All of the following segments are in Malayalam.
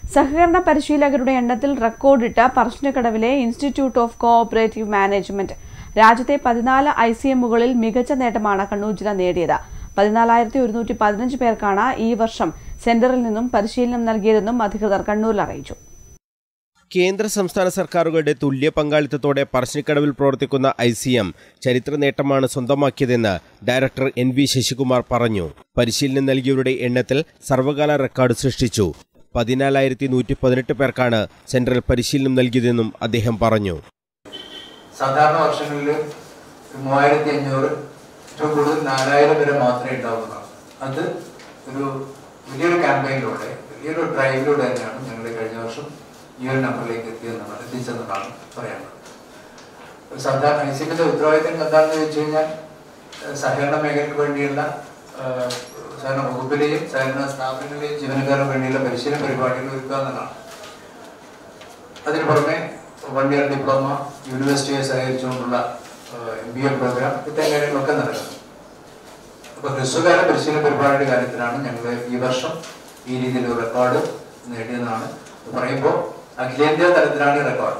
സഹകരണ പരിശീലകരുടെ എണ്ണത്തിൽ റെക്കോർഡിട്ട പറശ്ശിനിക്കടവിലെ ഇൻസ്റ്റിറ്റ്യൂട്ട് ഓഫ് കോഓപ്പറേറ്റീവ് മാനേജ്മെന്റ് രാജ്യത്തെ പതിനാല് ഐ സി എമ്മുകളിൽ മികച്ച നേട്ടമാണ് കണ്ണൂർ ജില്ല നേടിയത് പതിനാലായിരത്തി ഒരുന്നൂറ്റി പതിനഞ്ച് പേർക്കാണ് ഈ വർഷം സെന്ററിൽ നിന്നും പരിശീലനം നൽകിയതെന്നും അധികൃതർ കണ്ണൂരിൽ അറിയിച്ചു കേന്ദ്ര സംസ്ഥാന സർക്കാരുകളുടെ തുല്യ പങ്കാളിത്തത്തോടെ പറശ്ശിനിക്കടവിൽ പ്രവർത്തിക്കുന്ന ഐ സി എം ചരിത്ര നേട്ടമാണ് സ്വന്തമാക്കിയതെന്ന് ഡയറക്ടർ എൻ വി ശശികുമാർ പറഞ്ഞു പരിശീലനം നൽകിയവരുടെ എണ്ണത്തിൽ സർവകാല റെക്കോർഡ് സൃഷ്ടിച്ചു പതിനാലായിരത്തി നൂറ്റി പതിനെട്ട് പേർക്കാണ് സെന്ററിൽ പരിശീലനം നൽകിയതെന്നും അദ്ദേഹം പറഞ്ഞു സാധാരണ വർഷങ്ങളിൽ മൂവായിരത്തി അഞ്ഞൂറ് ഏറ്റവും കൂടുതൽ നാലായിരം വരെ മാത്രമേ ഉണ്ടാവുന്നതാണ് അത് ഒരു വലിയൊരു ക്യാമ്പയിനിലൂടെ വലിയൊരു ഡ്രൈവിലൂടെ തന്നെയാണ് ഞങ്ങൾ കഴിഞ്ഞ വർഷം ഈ ഒരു നമ്പറിലേക്ക് എത്തിയെന്നാണ് എത്തിച്ചെന്നതാണ് പറയാനുള്ളത് സാധാരണ ഐ സിന്റെ ഉത്തരവാദിത്തം എന്താണെന്ന് ചോദിച്ചു കഴിഞ്ഞാൽ ഏഹ് സഹകരണ മേഖലയ്ക്ക് വേണ്ടിയുള്ള ഏഹ് സഹകരണ വകുപ്പിലെയും സഹകരണ സ്ഥാപനങ്ങളിലെയും ജീവനക്കാർക്ക് വേണ്ടിയുള്ള പരിശീലന പരിപാടികൾ ഒരുക്കുക എന്നതാണ് അതിന് പുറമെ വൺ ഇയർ ഡിപ്ലോമ യൂണിവേഴ്സിറ്റിയെ സഹകരിച്ചുകൊണ്ടുള്ള എം ബി എ പ്രോഗ്രാം ഇത്തരം കാര്യങ്ങളൊക്കെ നടക്കുന്നു അപ്പൊ ഹ്രസ്വകാല പരിശീലന പരിപാടിയുടെ കാര്യത്തിലാണ് ഞങ്ങൾ ഈ വർഷം ഈ രീതിയിൽ ഒരു റെക്കോർഡ് നേടിയതാണ് ഇത് പറയുമ്പോൾ അഖിലേന്ത്യാ തലത്തിലാണ് ഈ റെക്കോർഡ്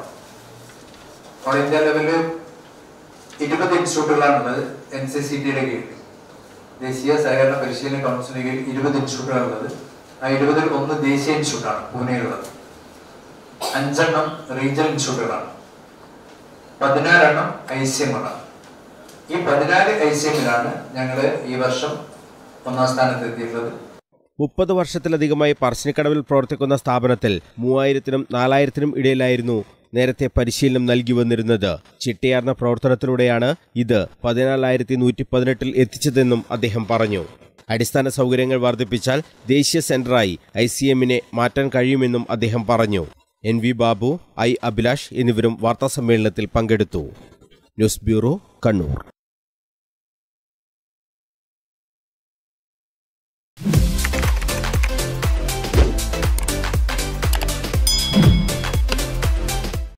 ഓൾ ഇന്ത്യ ലെവലിൽ ഇരുപത് ഇൻസ്റ്റിറ്റ്യൂട്ടുകളാണുള്ളത് എൻ സി സി ടിയുടെ കീഴിൽ ദേശീയ സഹകരണ പരിശീലന കൗൺസിലിന് കീഴിൽ ഇരുപത് ഇൻസ്റ്റിറ്റ്യൂട്ടുകളുള്ളത് ആ ഇരുപതിൽ ഒന്ന് ദേശീയ ഇൻസ്റ്റിറ്റ്യൂട്ടാണ് പൂനെയിലുള്ളത് അഞ്ചെണ്ണം റീജിയണൽ ഇൻസ്റ്റിറ്റ്യൂട്ടുകളാണ് പതിനാലെണ്ണം ഐ സി എമ്മുകളാണ് ഈ പതിനാല് ഐ സി എമ്മിലാണ് ഞങ്ങൾ ഈ വർഷം ഒന്നാം സ്ഥാനത്ത് എത്തിയിട്ടുള്ളത് മുപ്പത് വർഷത്തിലധികമായി പറശ്ശിനിക്കടവിൽ പ്രവർത്തിക്കുന്ന സ്ഥാപനത്തിൽ മൂവായിരത്തിനും നാലായിരത്തിനും ഇടയിലായിരുന്നു നേരത്തെ പരിശീലനം നൽകി വന്നിരുന്നത് ചിട്ടയാർന്ന പ്രവർത്തനത്തിലൂടെയാണ് ഇത് പതിനാലായിരത്തി നൂറ്റി പതിനെട്ടിൽ എത്തിച്ചതെന്നും അദ്ദേഹം പറഞ്ഞു അടിസ്ഥാന സൗകര്യങ്ങൾ വർദ്ധിപ്പിച്ചാൽ ദേശീയ സെന്ററായി ഐ സി എമ്മിനെ മാറ്റാൻ കഴിയുമെന്നും അദ്ദേഹം പറഞ്ഞു N V Babu I Abhilash എന്നിവരും വാർത്താസമ്മേളനത്തിൽ പങ്കെടുത്തു ന്യൂസ് ബ്യൂറോ കണ്ണൂർ